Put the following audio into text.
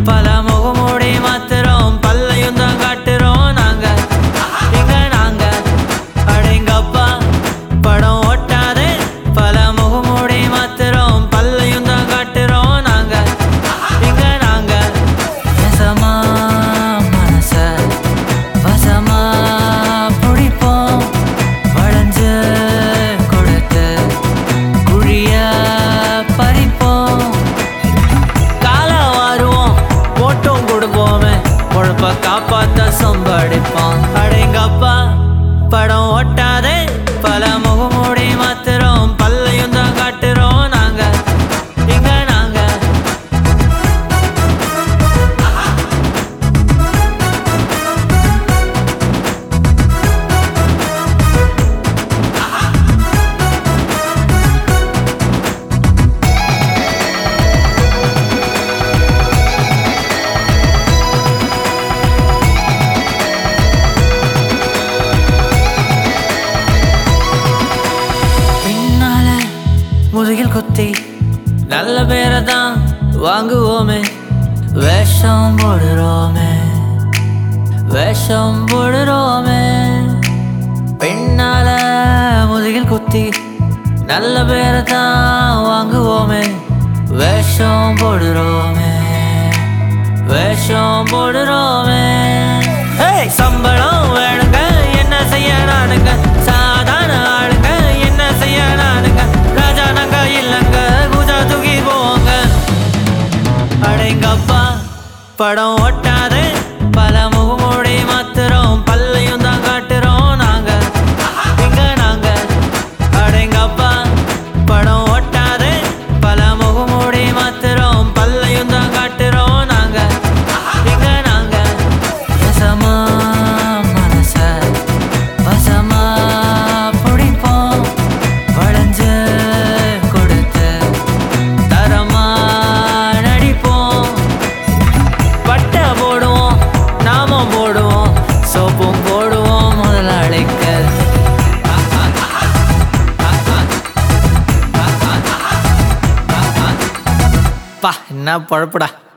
பல முகமூடி மாத்துறோம் பல்லையும் தான் காட்டுறோம் நாங்க எங்க நாங்க அடேங்கப்பா படம் ஓட்டாதே பல முகமூடி மாத்துறோம் பல்லையும் தான் காட்டுறோம் நாங்க எங்க நாங்க நேசமா மனச வசமா பிடிப்போம் வளைஞ்சு கொடுத்து குழிய பறிப்போம் கால வாருவோம் போட்டும் கொடுப்போமே பொழப்ப காப்பாத்த சம்பாடிப்போம் அடேங்கப்பா படம் ஓட்டாதே பல முகமூடி மாத்துறோம் பல்லையும் தான் காட்டுறோம் நாங்க இங்க நாங்க பின்னால முதுகில் குத்தி நல்ல பேரை தான் வாங்குவோமே வேஷம் போடுறோமே வேஷம் போடுறோமே பின்னால முதுகில் குத்தி நல்ல பேரை தான் வாங்குவோமே வேஷம் போடுறோமே வேஷம் போடுறோமே ஏய் சம்பளம் வேணுங்க என்ன செய்ய நானுங்க சாதாரண ஆளுங்க என்ன செய்ய நானுங்க ராஜா நாங்க இல்லைங்க பூஜா தூக்கி போங்க அடேங்கப்பா படம் ஓட்டாதே பல முகமூடி மாத்துறோம் பல்லையும் தான் காட்டுறோம் நாங்க எங்க நாங்க அடேங்கப்பா படம் ஓட்டாதே பல முகமூடி மாத்துறோம் பல்லையும் தான் காட்டுறோம் நாங்க எங்க நாங்க வசமா மனச வசமா பிடிப்போம் வளைஞ்சு கொடுத்து தரமா நடிப்போம் பட்டை போடுவோம் நாமம் போடுவோம் சோப்பும் போடுவோம் முதலாளிக்கு பா என்ன பழப்புடா